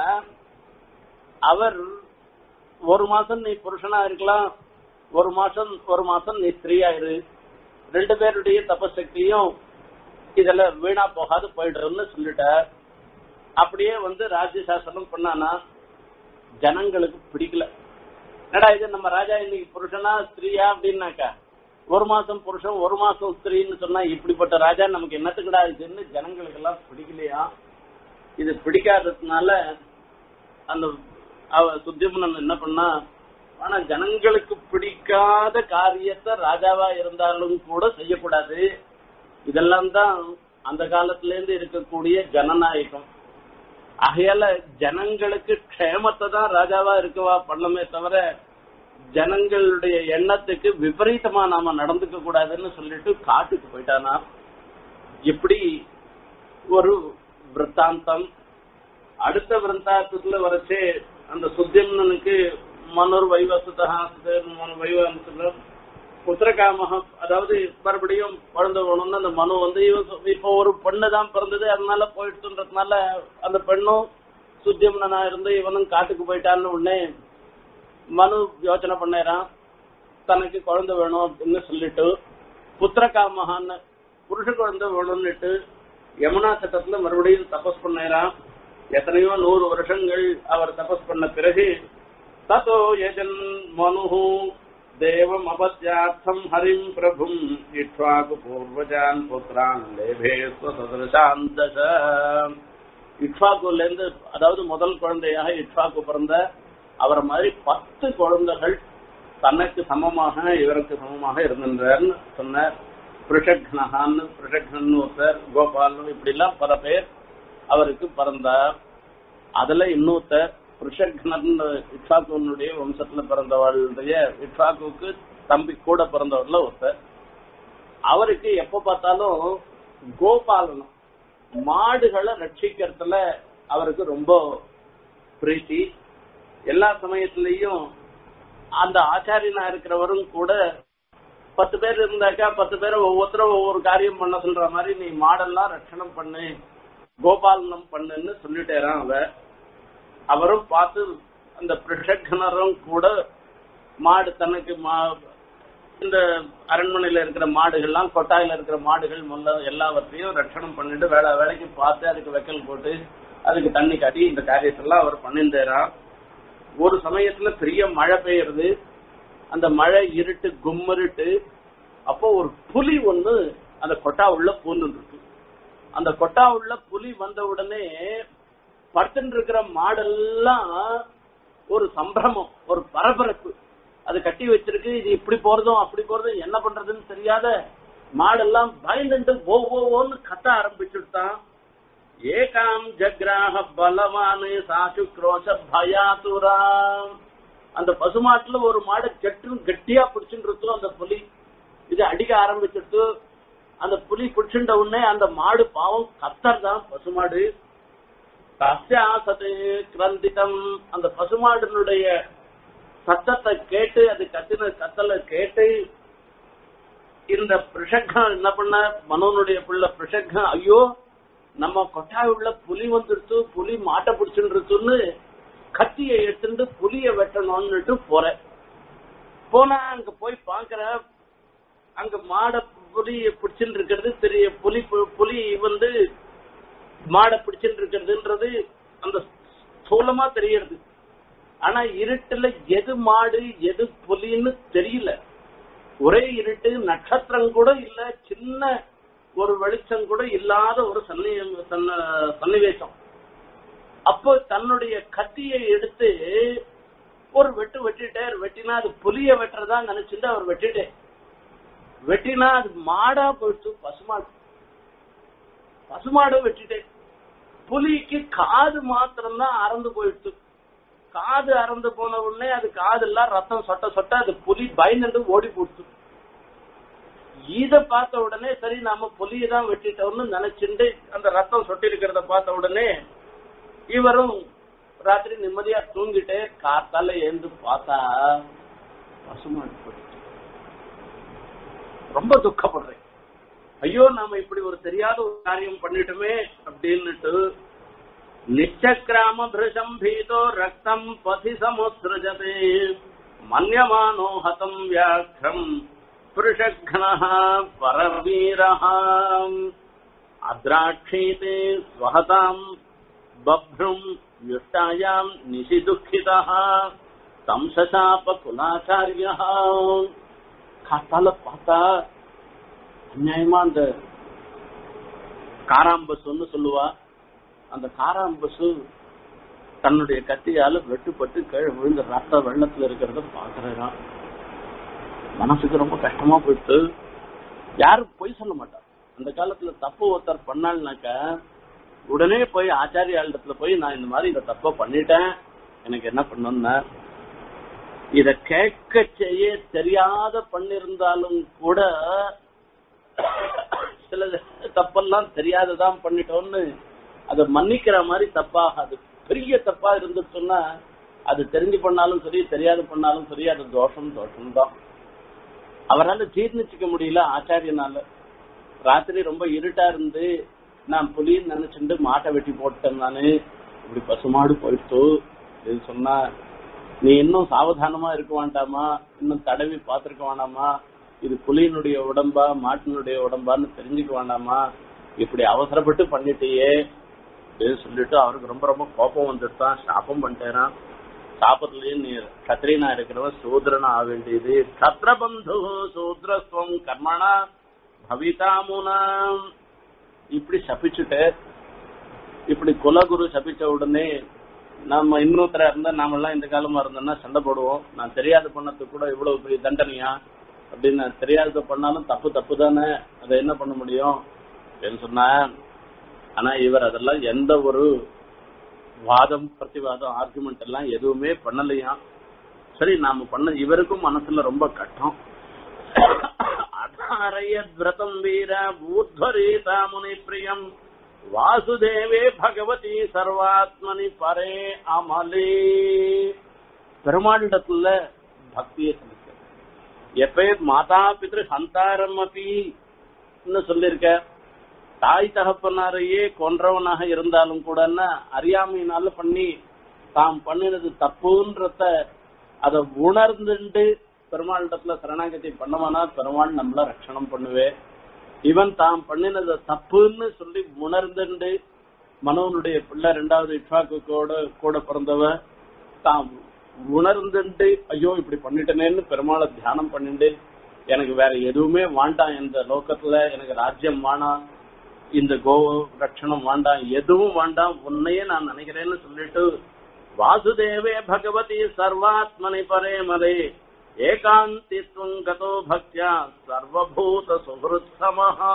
அவர் ஒரு மாசம் நீ புருஷனா இருக்கலாம் ஒரு மாசம் ஒரு மாசம் நீ ஸ்திரீயா இரு ரெண்டு பேருடைய தபசக்தியும் இதுல வீணா போகாது போயிடுறோம்னு சொல்லிட்டார் அப்படியே வந்து ராஜ்ய சாசனம் பண்ணானா ஜனங்களுக்கு பிடிக்கல என்னடா இது நம்ம ராஜா இன்னைக்கு புருஷனா ஸ்திரீயா அப்படின்னாக்கா ஒரு மாசம் புருஷன் ஒரு மாசம் ஸ்திரீன்னு சொன்னா இப்படிப்பட்ட ராஜா நமக்கு என்னத்துக்குடா இருக்குன்னு ஜனங்களுக்கு எல்லாம் பிடிக்கலையா இது பிடிக்காததுனால அந்த அவ சுத்தியமனன் என்ன பண்ணா ஆனா ஜனங்களுக்கு பிடிக்காத காரியத்தை ராஜாவா இருந்தாலும் கூட செய்யக்கூடாது இதெல்லாம் தான் அந்த காலத்துல இருந்து இருக்கக்கூடிய ஜனநாயகம் ஆகையால ஜனங்களுக்கு க்ஷேமத்தை தான் ராஜாவா இருக்கவா பண்ணமே தவிர ஜனங்களுடைய எண்ணத்துக்கு விபரீதமா நாம நடந்துக்க கூடாதுன்னு சொல்லிட்டு காட்டுக்கு போயிட்டானா இப்படி ஒரு விற்த்தாந்தம் அடுத்த விருந்தாந்தத்துல வரைச்சே அந்த சுத்தியம்னனுக்கு மனோர் வைவசுதா வைவசத்துல புத்திரகாமகம் அதாவது மறுபடியும் குழந்தை வேணும்னு அந்த மனு வந்து இவன் இப்போ ஒரு பெண்ணு தான் பிறந்தது அதனால போயிட்டுன்றதுனால அந்த பெண்ணும் சுத்தியம்னா இருந்து இவனும் காட்டுக்கு போயிட்டான்னு உடனே மனு யோசனை பண்ணாரான் தனக்கு குழந்தை வேணும் அப்படின்னு சொல்லிட்டு புத்திரகாமகான்னு புருஷ குழந்தை வேணும்னுட்டு யமுனா சட்டத்துல மறுபடியும் தபஸ் பண்ணாராம் எத்தனையோ நூறு வருஷங்கள் அவர் தபஸ் பண்ண பிறகு ததோ யஜன் மனு தேவம் அபத்யார்த்தம் ஹரிம் பிரபும் இட்வாகு பூர்வஜான் புத்திரான் லேபே சதசாந்தச இட்வாகுல இருந்து அதாவது முதல் குழந்தையாக இட்வாக்கு பிறந்த அவரை மாதிரி பத்து குழந்தைகள் தனக்கு சமமாக இவருக்கு சமமாக இருந்தின்றார்னு சொன்னார் பிருஷக்னஹான்னு பிருஷக்னன் ஒருத்தர் கோபால்னு இப்படி எல்லாம் பல பேர் அவருக்கு பிறந்தார் அதுல இன்னொருத்தர் பிருஷக்னன் இட்சாக்குனுடைய வம்சத்துல பிறந்தவளுடைய இட்சாக்குக்கு தம்பி கூட பிறந்தவர்ல ஒருத்தர் அவருக்கு எப்ப பார்த்தாலும் கோபாலனம் மாடுகளை ரட்சிக்கிறதுல அவருக்கு ரொம்ப பிரீத்தி எல்லா சமயத்திலையும் அந்த ஆச்சாரியனா இருக்கிறவரும் கூட பத்து பேர் இருந்தாக்கா பத்து பேரை ஒவ்வொருத்தரும் ஒவ்வொரு காரியம் பண்ண சொல்ற மாதிரி நீ மாடெல்லாம் ரட்சணம் பண்ணு கோபாலனம் பண்ணுன்னு சொல்லிட்டேரான் அவ அவரும் பார்த்து அந்த பிரஷக்னரும் கூட மாடு தனக்கு மா இந்த அரண்மனையில இருக்கிற மாடுகள்லாம் கொட்டாயில இருக்கிற மாடுகள் முல்ல எல்லாவற்றையும் ரட்சணம் பண்ணிட்டு வேலை வேலைக்கு பார்த்து அதுக்கு வைக்கல் போட்டு அதுக்கு தண்ணி காட்டி இந்த காரியத்தெல்லாம் அவர் பண்ணிருந்தாராம் ஒரு சமயத்துல பெரிய மழை பெய்யறது அந்த மழை இருட்டு கும்மருட்டு அப்போ ஒரு புலி ஒண்ணு அந்த கொட்டா உள்ள பூந்து இருக்கு அந்த கொட்டா உள்ள புலி வந்த உடனே படுத்துட்டு இருக்கிற மாடெல்லாம் ஒரு சம்பிரமம் ஒரு பரபரப்பு அது கட்டி வச்சிருக்கு இது இப்படி போறதும் அப்படி போறதும் என்ன பண்றதுன்னு தெரியாத மாடெல்லாம் பயந்துட்டு ஓ ஓ ஓன்னு கத்த ஆரம்பிச்சுட்டான் ஏகாம் ஜக்ராஹ பலவானு சாசு குரோஷ பயாதுராம் அந்த பசுமாட்டுல ஒரு மாடு கெட்டு கெட்டியா பிடிச்சுட்டு இருக்கும் அந்த புலி இது அடிக்க ஆரம்பிச்சிட்டு அந்த புலி பிடிச்சுட்ட உடனே அந்த மாடு பாவம் கத்தர் தான் பசுமாடு தஸ்யாசது கிரந்திதம் அந்த பசுமாடினுடைய சத்தத்தை கேட்டு அது கத்தின கத்தலை கேட்டு இந்த பிருஷகம் என்ன பண்ண மனோனுடைய பிள்ளை பிருஷகம் ஐயோ நம்ம கொட்டாய் உள்ள புலி வந்துடுச்சு புலி மாட்டை பிடிச்சுருச்சுன்னு கத்தியை எடுத்துட்டு புலிய வெட்டணும்னுட்டு போறேன் போனா அங்க போய் பாக்குற அங்க மாட புலிய பிடிச்சுட்டு இருக்கிறது தெரிய புலி புலி வந்து மாடை பிடிச்சுட்டு இருக்கிறதுன்றது அந்த சோளமா தெரியறது ஆனா இருட்டுல எது மாடு எது புலின்னு தெரியல ஒரே இருட்டு நட்சத்திரம் கூட இல்ல சின்ன ஒரு வெளிச்சம் கூட இல்லாத ஒரு சன்னி சன்ன- சன்னிவேசம் அப்போ தன்னுடைய கத்தியை எடுத்து ஒரு வெட்டு வெட்டிட்டார் வெட்டினா அது புலிய வெட்டுறதா நினைச்சுட்டு அவர் வெட்டிட்டே வெட்டினா அது மாடா போயிடுச்சு பசுமாடு பசுமாடு வெட்டிட்டேன் புலிக்கு காது மாத்திரம்தான் அறந்து போயிடுச்சு காது அறந்து போன உடனே அது காதெல்லாம் ரத்தம் சொட்ட சொட்ட அது புலி பயந்துட்டு ஓடி போடுச்சு இத பார்த்த உடனே சரி நாம புலியை தான் வெட்டிட்டோம்னு நினைச்சுட்டு அந்த ரத்தம் சொட்டி இருக்கிறத பார்த்த உடனே இவரும் ராத்திரி நிம்மதியா தூங்கிட்டே காத்தால எழுந்து பார்த்தா பசுமாடு போயிடுச்சு ரொம்ப துக்கப்படுறேன் ஐயோ நாம இப்படி ஒரு தெரியாத ஒரு காரியம் பண்ணிட்டோமே அப்படின்னுட்டு நிச்சக்கிராம பிருஷம் பீதோ ரக்தம் பதி சமுத்ருஜதே மன்யமானோ ஹதம் வியாக்கிரம் புருஷக்னः பரவீரः அத்ராட்சீதே ஸ்வஹதாம் பப்ரும் யுஷ்டாயாம் நிஷி துக்கிதः தம் சசாப குலாச்சாரியா காத்தால பார்த்தா அநியாயமா அந்த காராம்பசுன்னு சொல்லுவா அந்த காராம்பசு தன்னுடைய கத்தியால வெட்டுப்பட்டு கீழே விழுந்த ரத்த வெள்ளத்துல இருக்கிறத பாக்குறான் மனசுக்கு ரொம்ப கஷ்டமா போயிட்டு யாரும் பொய் சொல்ல மாட்டா அந்த காலத்துல தப்பு ஒருத்தர் பண்ணாள்னாக்க உடனே போய் ஆச்சாரியாளிடத்துல போய் நான் இந்த மாதிரி இந்த தப்ப பண்ணிட்டேன் எனக்கு என்ன பண்ணணும்னா இத கேட்க செய்ய தெரியாத பண்ணிருந்தாலும் கூட சில தப்பெல்லாம் தெரியாததான் பண்ணிட்டோம்னு அதை மன்னிக்கிற மாதிரி தப்பாகாது பெரிய தப்பா இருந்துச்சுன்னா அது தெரிஞ்சு பண்ணாலும் சரி தெரியாது பண்ணாலும் சரி அது தோஷம் தோஷம் தான் அவரால் ஜீர்ணிச்சுக்க முடியல ஆச்சாரியனால ராத்திரி ரொம்ப இருட்டா இருந்து நான் புலின்னு நினைச்சுட்டு மாட்டை வெட்டி போட்டேன் நானு இப்படி பசுமாடு போயிடுச்சு இது சொன்னா நீ இன்னும் சாவதானமா இருக்க வேண்டாமா இன்னும் தடவி பார்த்திருக்க வேண்டாமா இது புலியினுடைய உடம்பா மாட்டினுடைய உடம்பான்னு தெரிஞ்சுக்க வேண்டாமா இப்படி அவசரப்பட்டு பண்ணிட்டியே அப்படின்னு சொல்லிட்டு அவருக்கு ரொம்ப ரொம்ப கோபம் வந்துட்டான் சாபம் பண்ணிட்டேறான் சாபத்திலேயே நீ கத்திரீனா இருக்கிறவன் சூத்ரனா ஆக வேண்டியது கத்திரபந்து சூத்ரஸ்வம் கர்மணா பவிதாமுனா இப்படி சபிச்சுட்டு இப்படி குலகுரு சபிச்ச உடனே நம்ம இன்னொருத்தரா இருந்தா நாமெல்லாம் இந்த காலமா இருந்தோம்னா சண்டை போடுவோம் நான் தெரியாத பண்ணதுக்கு கூட இவ்வளவு பெரிய தண்டனையா அப்படின்னு நான் தெரியாத பண்ணாலும் தப்பு தப்பு தானே அதை என்ன பண்ண முடியும் அப்படின்னு சொன்னா ஆனா இவர் அதெல்லாம் எந்த ஒரு வாதம் பிரதிவாதம் ஆர்குமெண்ட் எல்லாம் எதுவுமே பண்ணலையாம் சரி நாம பண்ண இவருக்கும் மனசுல ரொம்ப கட்டம் அதாரயத் விரதம் வீர ஊர்த்வரீதா முனி பிரியம் வாசுதேவே பகவதி சர்வாத்மனி பரே அமலே பெருமாளிடத்துல பக்தியை செலுத்த எப்ப மாதா பித்ரு சந்தாரம் அப்படி சொல்லிருக்க தாய் தகப்பனாரையே கொன்றவனாக இருந்தாலும் கூட அறியாமையினால பண்ணி தாம் பண்ணினது தப்புன்றத அத உணர்ந்துண்டு பெருமாளிடத்துல சரணாகதி பண்ணவானா பெருமாள் நம்மள ரட்சணம் பண்ணுவே இவன் தாம் பண்ணினது தப்புன்னு சொல்லி உணர்ந்துண்டு மனோனுடைய பிள்ளை ரெண்டாவது இட்பாக்கு கூட கூட பிறந்தவ தாம் உணர்ந்துட்டு ஐயோ இப்படி பண்ணிட்டனேன்னு பெருமாளை தியானம் பண்ணிட்டு எனக்கு வேற எதுவுமே வேண்டாம் இந்த லோகத்துல எனக்கு ராஜ்யம் வேணாம் இந்த கோ ரட்சணம் வேண்டாம் எதுவும் வேண்டாம் உன்னையே நான் நினைக்கிறேன்னு சொல்லிட்டு வாசுதேவே பகவதி சர்வாத்மனி பரே மதே ஏகாந்தித்வம் கதோ பக்தியா சர்வபூத சுகிருத் சமஹா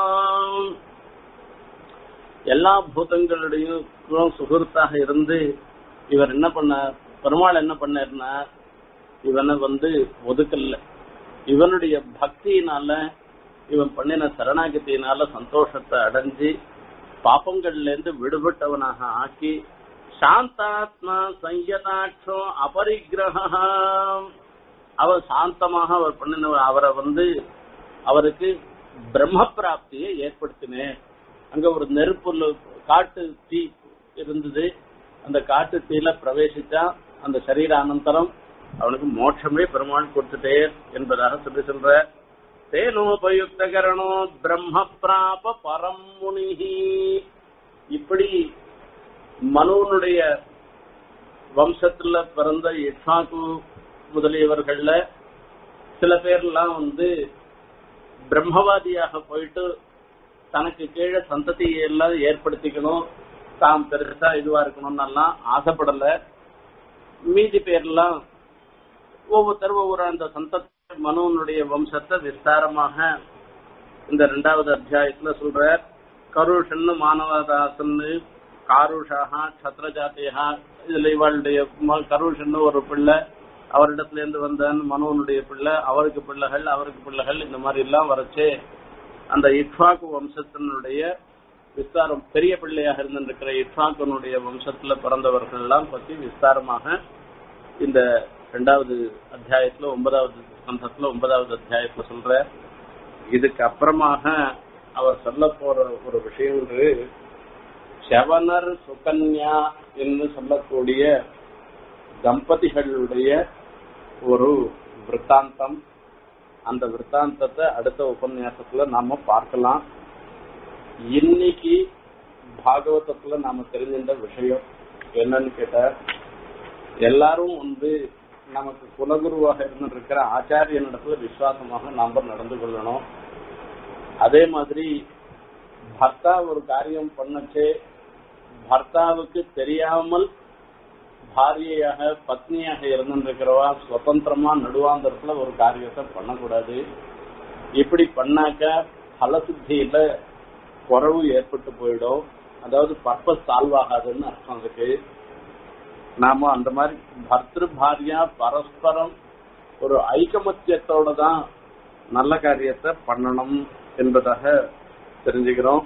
எல்லா பூதங்களுடையும் சுகிருத்தாக இருந்து இவர் என்ன பண்ண பெருமாள் என்ன பண்ணாருன்னா இவனை வந்து ஒதுக்கல இவனுடைய பக்தியினால இவன் பண்ணின சரணாகத்தியினால சந்தோஷத்தை அடைஞ்சு பாப்பங்கள்ல இருந்து விடுபட்டவனாக ஆக்கி சாந்தாத்மா சஞ்சதாட்சோ அபரிக்கிரகம் அவர் சாந்தமாக அவர் பண்ணின அவரை வந்து அவருக்கு பிரம்ம பிராப்தியை ஏற்படுத்தினேன் அங்க ஒரு நெருப்புல காட்டு தீ இருந்தது அந்த காட்டு தீல பிரவேசிச்சா அந்த சரீர அனந்தரம் அவனுக்கு மோட்சமே பெருமாள் கொடுத்துட்டே என்பதாக சொல்லி சொல்ற தேனோபயுக்த கரணோ பிரம்ம பிராப பரம் முனிஹி இப்படி மனுவனுடைய வம்சத்துல பிறந்த இட்சாக்கு முதலியவர்கள்ல சில பேர்லாம் வந்து பிரம்மவாதியாக போயிட்டு தனக்கு கீழே சந்ததியை எல்லாம் ஏற்படுத்திக்கணும் தாம் பெருசா இதுவா இருக்கணும்னு எல்லாம் ஆசைப்படல மீதி பேர்லாம் ஒவ்வொருத்தர் ஒவ்வொரு அந்த சந்ததி மனுவனுடைய வம்சத்தை விஸ்தாரமாக இந்த ரெண்டாவது அத்தியாயத்துல சொல்ற கருஷன்னு மானவதாசன்னு காருஷாக சத்ரஜாத்தியா இதுல இவளுடைய ம- கருஷன்னு ஒரு பிள்ளை அவரிடத்துல இருந்து வந்தான் மனுவனுடைய பிள்ளை அவருக்கு பிள்ளைகள் அவருக்கு பிள்ளைகள் இந்த மாதிரி எல்லாம் வரைச்சு அந்த இட்வாக்கு வம்சத்தினுடைய விஸ்தாரம் பெரிய பிள்ளையாக இருந்திருக்கிற இட்வாக்கனுடைய வம்சத்துல பிறந்தவர்கள் எல்லாம் பத்தி விஸ்தாரமாக இந்த ரெண்டாவது அத்தியாயத்துல ஒன்பதாவது ஸ்கந்தத்துல ஒன்பதாவது அத்தியாயத்துல சொல்ற இதுக்கு அப்புறமாக அவர் சொல்ல போற ஒரு விஷயம் வந்து செவனர் சுகன்யா என்று சொல்லக்கூடிய தம்பதிகளுடைய ஒரு விற்த்தாந்தம் அந்த விற்த்தாந்தத்தை அடுத்த உபன்யாசத்துல நாம பார்க்கலாம் இன்னைக்கு பாகவதத்துல நாம தெரிஞ்சின்ற விஷயம் என்னன்னு கேட்டா எல்லாரும் வந்து நமக்கு குலகுருவாக இருந்திருக்கிற ஆச்சாரியனிடத்துல விசுவாசமாக நாம நடந்து கொள்ளணும் அதே மாதிரி பர்த்தா ஒரு காரியம் பண்ணச்சே பர்த்தாவுக்கு தெரியாமல் பாரியையாக பத்னியாக இருந்திருக்கிறவா சுதந்திரமா நடுவாந்தரத்துல ஒரு காரியத்தை பண்ணக்கூடாது இப்படி பண்ணாக்க பலசித்தியில குறவு ஏற்பட்டு போயிடும் அதாவது பர்பஸ் சால்வ் ஆகாதுன்னு அர்த்தம் அதுக்கு நாம அந்த மாதிரி பர்திரு பாரியா பரஸ்பரம் ஒரு ஐகமத்தியத்தோட தான் நல்ல காரியத்தை பண்ணணும் என்பதாக தெரிஞ்சுக்கிறோம்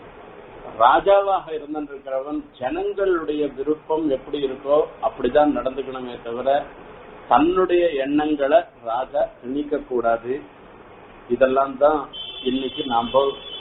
ராஜாவாக இருந்திருக்கிறவன் ஜனங்களுடைய விருப்பம் எப்படி இருக்கோ அப்படிதான் நடந்துக்கணுமே தவிர தன்னுடைய எண்ணங்களை ராஜா திணிக்க கூடாது இதெல்லாம் தான் இன்னைக்கு நாம